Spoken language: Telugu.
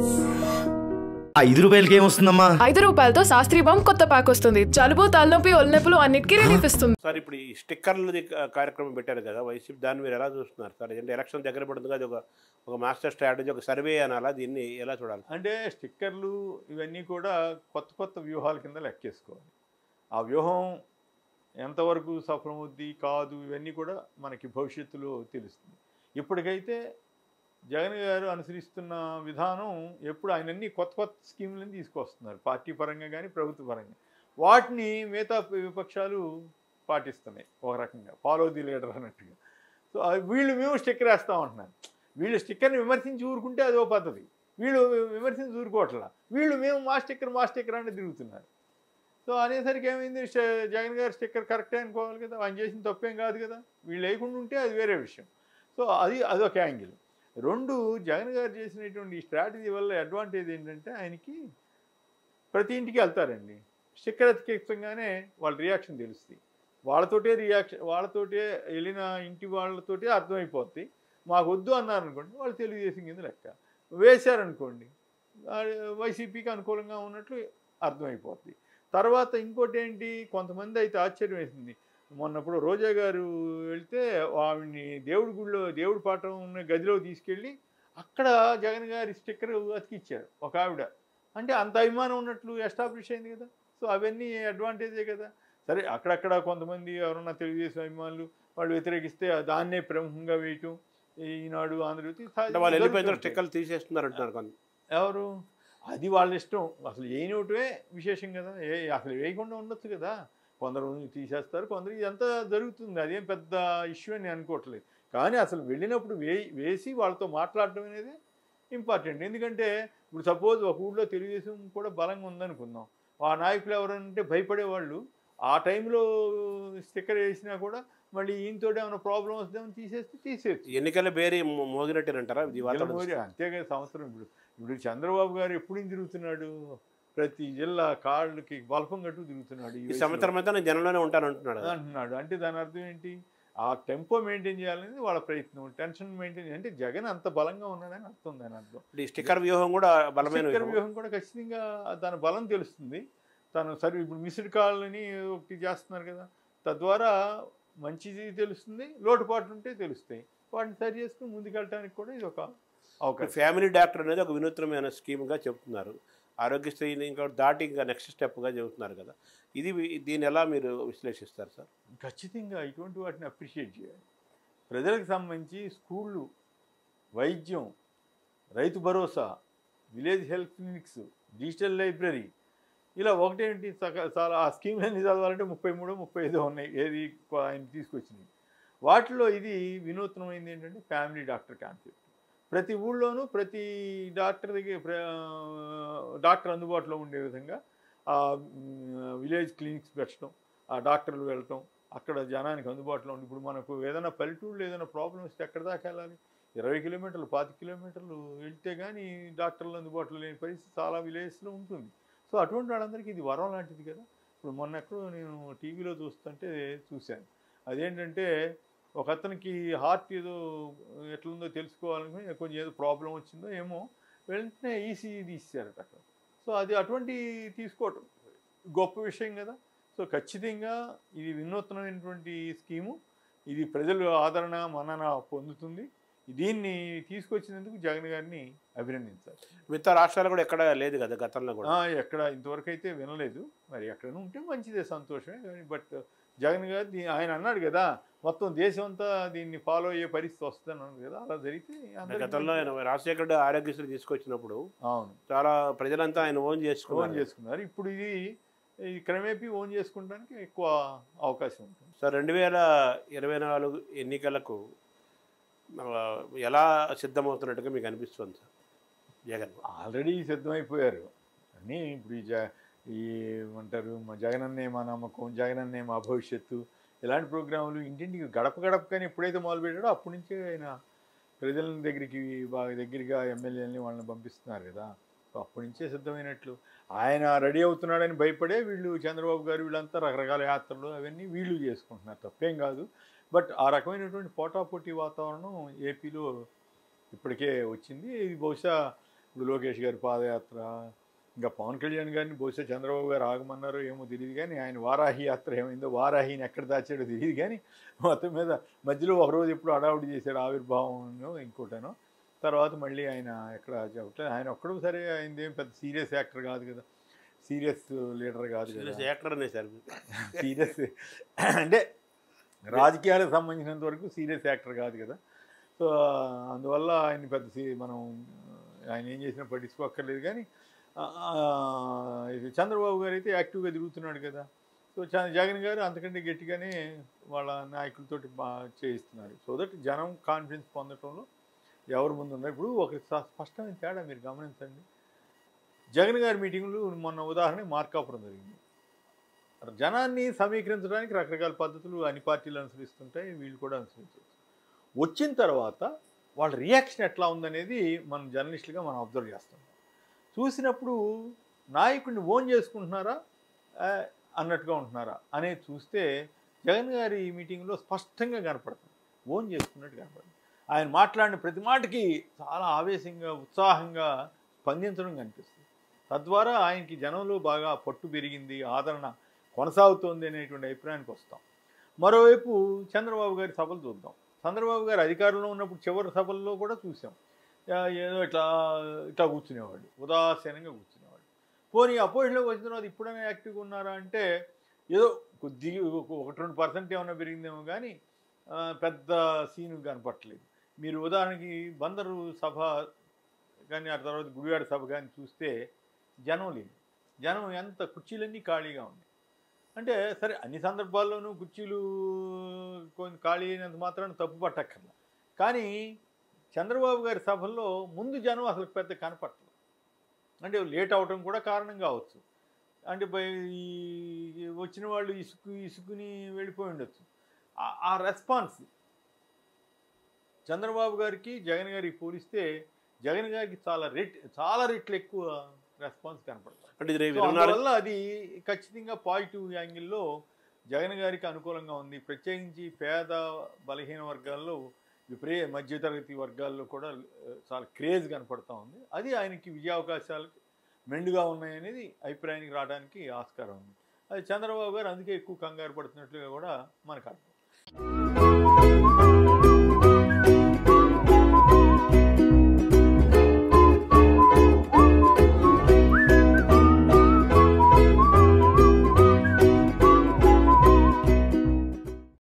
ఐదు రూపాయలకి ఏమొస్తుందమ్మా ఐదు రూపాయలతో శాస్త్రీ బాంబ్ కొత్త ప్యాక్ వస్తుంది జలుబు తలనొప్పి ఒళ్ళనొప్పులు అన్నిటికీ రిలీఫ్ ఇస్తుంది సార్ ఇప్పుడు ఈ స్టిక్కర్లది కా- కార్యక్రమం పెట్టారు కదా వైసీపీ దాన్ని మీరు ఎలా చూస్తున్నారు సార్ అంటే ఎలక్షన్ దగ్గర పడుతుంది అది ఒక ఒక మాస్టర్ స్ట్రాటజీ ఒక సర్వే అనాలా దీన్ని ఎలా చూడాలి అంటే స్టిక్కర్లు ఇవన్నీ కూడా కొత్త కొత్త వ్యూహాల కింద లెక్కేసుకోవాలి ఆ వ్యూహం ఎంతవరకు సఫలమవుద్ది కాదు ఇవన్నీ కూడా మనకి భవిష్యత్తులో తెలుస్తుంది ఇప్పటికైతే జగన్ గారు అనుసరిస్తున్న విధానం ఎప్పుడు ఆయన అన్ని కొత్త కొత్త స్కీములను తీసుకొస్తున్నారు పార్టీ పరంగా కానీ ప్రభుత్వ పరంగా వాటిని మిగతా విపక్షాలు పాటిస్తున్నాయి ఒక రకంగా ఫాలో ది లీడర్ అన్నట్టుగా సో అది వీళ్ళు మేము స్టిక్కర్ వేస్తాం అంటున్నారు వీళ్ళు స్టిక్కర్ని విమర్శించి ఊరుకుంటే అదో పద్ధతి వీళ్ళు విమర్శించి ఊరుకోవట్లా వీళ్ళు మేము మా స్టిక్కర్ మా స్టిక్కర్ అంటే తిరుగుతున్నారు సో అనేసరికి ఏమైంది ష- జగన్ గారి స్టిక్కర్ కరెక్టే అనుకోవాలి కదా ఆయన చేసిన తప్పేం కాదు కదా వీళ్ళు లేకుండా ఉంటే అది వేరే విషయం సో అది అదొక యాంగిల్ రెండు జగన్ గారు చేసినటువంటి ఈ స్ట్రాటజీ వల్ల అడ్వాంటేజ్ ఏంటంటే ఆయనకి ప్రతి ఇంటికి వెళ్తారండి స్టిక్కర్ అతికించగానే వాళ్ళ రియాక్షన్ తెలుస్తుంది వాళ్ళతోటే రియాక్షన్ వాళ్ళతోటే వెళ్ళిన ఇంటి వాళ్ళతోటే అర్థమైపోద్ది మాకు వద్దు అన్నారు అనుకోండి వాళ్ళు తెలుగుదేశం కింద లెక్క వేశారనుకోండి ఆ, వైసీపీకి అనుకూలంగా ఉన్నట్లు అర్థమైపోద్ది తర్వాత ఇంకోటి ఏంటి కొంతమంది అయితే ఆశ్చర్యం వేసింది మొన్నప్పుడు రోజా గారు వెళ్తే ఆవిడ్ని దేవుడి గుడిలో దేవుడి పాఠం ఉన్న గదిలో తీసుకెళ్ళి అక్కడ జగన్ గారి స్టిక్కర్ అతికిచ్చారు ఒక ఆవిడ అంటే అంత అభిమానం ఉన్నట్లు ఎస్టాబ్లిష్ అయింది కదా సో అవన్నీ అడ్వాంటేజే కదా సరే అక్కడక్కడ కొంతమంది ఎవరన్నా తెలుగుదేశం అభిమానులు వాళ్ళు వ్యతిరేకిస్తే దాన్నే ప్రముఖంగా వేయటం ఈనాడు ఆంధ్రజ్యోతి అంటే వాళ్ళు వెళ్ళిపోయిన తర్వాత జరుగుతుంటాయి. స్టిక్కర్లు తీసేస్తున్నారు అంటున్నారు కొంత ఎవరు అది వాళ్ళ ఇష్టం అసలు వేయనోటమే విశేషం కదా ఏ అసలు వేయకుండా ఉండొచ్చు కదా కొందరు తీసేస్తారు కొందరు ఇదంతా జరుగుతుంది అదేం పెద్ద ఇష్యూ అని అనుకోవట్లేదు కానీ అసలు వెళ్ళినప్పుడు వే వేసి వాళ్ళతో మాట్లాడడం అనేది ఇంపార్టెంట్ ఎందుకంటే ఇప్పుడు సపోజ్ ఒక ఊళ్ళో తెలుగుదేశం కూడా బలంగా ఉందనుకుందాం ఆ నాయకులు ఎవరంటే భయపడేవాళ్ళు ఆ టైంలో స్టిక్కర్ వేసినా కూడా మళ్ళీ ఈయనతో ఏమైనా ప్రాబ్లం వస్తుందేమో తీసేస్తే తీసేయచ్చు ఎన్నికల బేరీ మో- మోగినట్టేనంటారా ఇది వాతావరణం జగన్మోహన్ అంతేగా సంవత్సరం ఇప్పుడు ఇప్పుడు చంద్రబాబు గారు ఎప్పుడు నుంచి తిరుగుతున్నాడు ప్రతి జిల్లా కాళ్ళకి బల్పం కట్టు తిరుగుతున్నాడు ఈ ఈ వయసులో. సంవత్సరం అంతా నేను జనంలోనే ఉంటాను అంటున్నాడు కదా. అంటున్నాడు అంటే దాని అర్థం ఏంటి ఆ టెంపో మెయింటైన్ చేయాలనేది వాళ్ళ ప్రయత్నం టెన్షన్ మెయింటైన్ అంటే జగన్ అంత బలంగా ఉన్నాడని అర్థం దాని అర్థం ఈ స్టిక్కర్ వ్యూహం కూడా బలమైన స్టిక్కర్ వ్యూహం. వ్యూహం కూడా ఖచ్చితంగా దాని బలం తెలుస్తుంది తను సరే ఇప్పుడు మిస్డ్ కాల్ని ఒకటి చేస్తున్నారు కదా తద్వారా మంచిది తెలుస్తుంది లోటుపాట్లు ఉంటే తెలుస్తాయి వాటిని సరి చేసుకుని ముందుకెళ్ళడానికి కూడా ఇది ఒక అవకాశం ఫ్యామిలీ డాక్టర్ అనేది ఒక వినూత్నమైన స్కీమ్గా చెప్తున్నారు ఆరోగ్యశ్రీని ఇంకా దాటి ఇంకా నెక్స్ట్ స్టెప్గా చెబుతున్నారు కదా ఇది వి- దీన్ని ఎలా మీరు విశ్లేషిస్తారు సార్ ఖచ్చితంగా ఇటువంటి వాటిని అప్రిషియేట్ చేయాలి ప్రజలకు సంబంధించి స్కూళ్ళు వైద్యం రైతు భరోసా village health clinics digital library ఇలా ఒకటేంటి సక- చాలా ఆ స్కీమ్లన్నీ చదవాలంటే ముప్పై మూడు ముప్పై ఐదు ఉన్నాయి ఏది కొ- ఆయన తీసుకొచ్చినాయి వాటిలో ఇది వినూత్నమైంది ఏంటంటే ఫ్యామిలీ డాక్టర్ కాన్సెప్ట్ ప్రతి ఊళ్ళోనూ ప్రతి డాక్టర్ దగ్గర ప్ర- డాక్టర్ అందుబాటులో ఉండే విధంగా ఆ మ్, విలేజ్ క్లినిక్స్ పెట్టడం ఆ డాక్టర్లు వెళ్ళటం అక్కడ జనానికి అందుబాటులో ఉంది ఇప్పుడు మనకు ఏదైనా పల్లెటూరులో ఏదైనా ప్రాబ్లం వస్తే ఎక్కడ దాకా వెళ్ళాలి ఇరవై కిలోమీటర్లు పాతి కిలోమీటర్లు వెళ్తే కానీ డాక్టర్లు అందుబాటులో లేని పరిస్థితి చాలా విలేజ్లో ఉంటుంది సో అటువంటి వాళ్ళందరికీ ఇది వరం లాంటిది కదా ఇప్పుడు మొన్న ఎక్కడో నేను టీవీలో చూస్తుంటే చూశాను అదేంటంటే ఒక అతనికి హార్ట్ ఏదో ఎట్లుందో తెలుసుకోవాలనుకుని కొంచెం ఏదో ప్రాబ్లం వచ్చిందో ఏమో వెంటనే ఈసీజీ తీసేశారట అక్కడ సో అది అటువంటి తీసుకోవటం గొప్ప విషయం కదా సో ఖచ్చితంగా ఇది వినూత్నమైనటువంటి స్కీము ఇది ప్రజలు ఆదరణ మన్నన పొందుతుంది దీన్ని తీసుకొచ్చినందుకు జగన్ గారిని అభినందించాలి మిగతా రాష్ట్రాలు కూడా ఎక్కడ లేదు కదా గతంలో కూడా ఆ, ఎక్కడ ఇంతవరకు అయితే వినలేదు మరి ఎక్కడైనా ఉంటే మంచిదే సంతోషమే కానీ బట్ జగన్ గారు దీ- ఆయన అన్నాడు కదా మొత్తం దేశం అంతా దీన్ని ఫాలో అయ్యే పరిస్థితి వస్తుంది అన్నాడు కదా అలా జరిగితే అందరికీ గతంలో ఆయన రాజశేఖర రెడ్డి ఆరోగ్యశ్రీ తీసుకొచ్చినప్పుడు అవును చాలా ప్రజలంతా ఆయన ఓన్ ఓన్ చేసుకున్నారు చేసుకున్నారు ఇప్పుడు ఇది ఈ క్రమేపీ ఓన్ చేసుకోవడానికి ఎక్కువ అవకాశం ఉంటుంది సార్ రెండు వేల ఇరవై నాలుగు ఎన్నికలకు ఆ, ఎలా సిద్ధమవుతున్నట్టుగా మీకు అనిపిస్తుంది సార్ జగన్ ఆల్రెడీ సిద్ధమైపోయారు అని ఇప్పుడు ఈ జ ఈ ఏమంటారు మా జగనన్నే మా నమ్మకం జగనన్నే మా భవిష్యత్తు ఇలాంటి ప్రోగ్రాములు ఇంటింటికి గడప గడప కానీ ఎప్పుడైతే మొదలుపెట్టాడో అప్పటి నుంచే ఆయన ప్రజల దగ్గరికి బాగా దగ్గరగా ఎమ్మెల్యేలని వాళ్ళని పంపిస్తున్నారు కదా సో అప్పటి నుంచే సిద్ధమైనట్లు ఆయన రెడీ అవుతున్నాడని భయపడే వీళ్ళు చంద్రబాబు గారు వీళ్ళంతా రకరకాల యాత్రలు అవన్నీ వీళ్ళు చేసుకుంటున్నారు తప్పేం కాదు బట్ ఆ రకమైనటువంటి పోటాపోటీ వాతావరణం ఏపీలో ఇప్పటికే వచ్చింది ఇది బహుశా ఇప్పుడు లోకేష్ గారి పాదయాత్ర ఇంకా పవన్ కళ్యాణ్ గారిని బహుశా చంద్రబాబు గారు ఆగమన్నారో ఏమో తెలియదు కానీ ఆయన వారాహి యాత్ర ఏమైందో వారాహిని ఎక్కడ దాచాడో తెలియదు కానీ మొత్తం మీద మధ్యలో ఒకరోజు ఎప్పుడు అడావుడి చేశాడు ఆవిర్భావం ఇంకోటనో తర్వాత మళ్ళీ ఆయన ఎక్కడ చెప్పట్లేదు ఆయన ఒక్కడు సరే ఆయన ఏం పెద్ద సీరియస్ యాక్టర్ కాదు కదా సీరియస్ లీడర్ కాదు కదా యాక్టర్ అనేసారు సీరియస్ అంటే రాజకీయాలకు సంబంధించినంత వరకు సీరియస్ యాక్టర్ కాదు కదా సో అందువల్ల ఆయన పెద్ద సీ- మనం ఆయన ఏం చేసినా పట్టించుకోక్కర్లేదు కానీ ఆ, ఇది చంద్రబాబు గారు అయితే యాక్టివ్గా తిరుగుతున్నాడు కదా సో చ- జగన్ గారు అంతకంటే గట్టిగానే వాళ్ళ నాయకులతోటి బాగా చేయిస్తున్నారు సో దట్ జనం కాన్ఫిడెన్స్ పొందటంలో ఎవరు ముందు ఉన్నారు ఇప్పుడు ఒక స- స్పష్టమైన తేడా మీరు గమనించండి జగన్ గారి మీటింగ్లు మొన్న ఉదాహరణ మార్కాపురం జరిగింది జనాన్ని సమీకరించడానికి రకరకాల పద్ధతులు అన్ని పార్టీలు అనుసరిస్తుంటాయి వీళ్ళు కూడా అనుసరించవచ్చు వచ్చిన తర్వాత వాళ్ళ రియాక్షన్ ఎట్లా ఉందనేది మనం జర్నలిస్టులుగా మనం అబ్జర్వ్ చేస్తాం చూసినప్పుడు నాయకుడిని ఓన్ చేసుకుంటున్నారా ఆ, అన్నట్టుగా ఉంటున్నారా అనేది చూస్తే జగన్ గారి మీటింగ్లో స్పష్టంగా కనపడుతుంది ఓన్ చేసుకున్నట్టు కనపడుతుంది ఆయన మాట్లాడిన ప్రతి మాటకి చాలా ఆవేశంగా ఉత్సాహంగా స్పందించడం కనిపిస్తుంది తద్వారా ఆయనకి జనంలో బాగా పట్టు పెరిగింది ఆదరణ కొనసాగుతోంది అనేటువంటి అభిప్రాయానికి వస్తాం మరోవైపు చంద్రబాబు గారి సభలు చూద్దాం చంద్రబాబు గారు అధికారంలో ఉన్నప్పుడు చివరి సభల్లో కూడా చూసాం ఆ, ఏదో ఇట్లా ఇట్లా కూర్చునేవాడు ఉదాసీనంగా కూర్చునేవాడు పోనీ అపోజిషన్లోకి వచ్చిన తర్వాత ఇప్పుడైనా యాక్టివ్గా ఉన్నారా అంటే ఏదో కొద్ది ఒకటి రెండు పర్సెంట్ ఏమైనా పెరిగిందేమో కానీ ఆ, పెద్ద సీన్ కనపట్టలేదు మీరు ఉదాహరణకి బందరు సభ కానీ ఆ తర్వాత గుడివాడ సభ కానీ చూస్తే జనం లేదు జనం ఎంత కుర్చీలన్నీ ఖాళీగా ఉన్నాయి అంటే సరే అన్ని సందర్భాల్లోనూ కుర్చీలు కొన్ని ఖాళీ అయినంత మాత్రాన తప్పు పట్టక్కర్లా కానీ చంద్రబాబు గారి సభల్లో ముందు జనం అసలు పెద్ద కనపట్టలేదు అంటే లేట్ అవటం కూడా కారణం కావచ్చు అంటే బై- ఈ వచ్చిన వాళ్ళు ఇసుకు ఇసుకుని వెళ్ళిపోయి ఉండొచ్చు ఆ- ఆ రెస్పాన్స్ చంద్రబాబు గారికి జగన్ గారికి పోలిస్తే జగన్ గారికి చాలా రెట్ చాలా రెట్లు ఎక్కువ రెస్పాన్స్ కనపడుతుంది అంటే ఇది రేపు సో ఇరవై నాలుగు అందువల్ల అది ఖచ్చితంగా పాజిటివ్ యాంగిల్లో జగన్ గారికి అనుకూలంగా ఉంది ప్రత్యేకించి పేద బలహీన వర్గాల్లో విపరీ మధ్యతరగతి వర్గాల్లో కూడా ఆ, చాలా క్రేజ్ కనపడతా ఉంది అది ఆయనకి విజయావకాశాలకు మెండుగా ఉన్నాయనేది అభిప్రాయానికి రావడానికి ఆస్కారం ఉంది అది చంద్రబాబు గారు అందుకే ఎక్కువ కంగారు పడుతున్నట్లుగా కూడా మనకు అర్థం